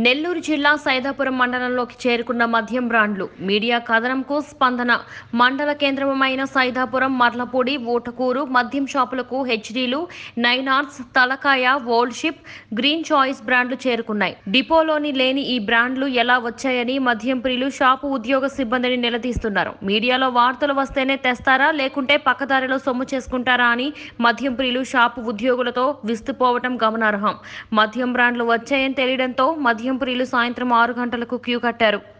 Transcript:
నెల్లూరు జిల్లా సైదాపురం మండలంలోకి చేరుకున్న మద్యం బ్రాండ్లు మీడియా కథనంకు స్పందన మండల కేంద్రమైన సైదాపురం మర్లపూడి ఊటకూరు మద్యం షాపులకు హెచ్డీలు నైన్ ఆర్ట్స్ తలకాయ ఓల్డ్ షిప్ గ్రీన్ చాయిస్ బ్రాండ్లు చేరుకున్నాయి డిపోలోని లేని ఈ బ్రాండ్లు ఎలా వచ్చాయని మద్యం ప్రియులు షాపు ఉద్యోగ సిబ్బందిని నిలదీస్తున్నారు మీడియాలో వార్తలు వస్తేనే తెస్తారా లేకుంటే పక్కదారిలో సొమ్ము చేసుకుంటారా అని మద్యం ప్రియులు షాపు ఉద్యోగులతో విస్తుపోవటం గమనార్హం మద్యం బ్రాండ్లు వచ్చాయని తెలియడంతో మద్యం ప్రియులు సాయంత్రం ఆరు గంటలకు క్యూ కట్టారు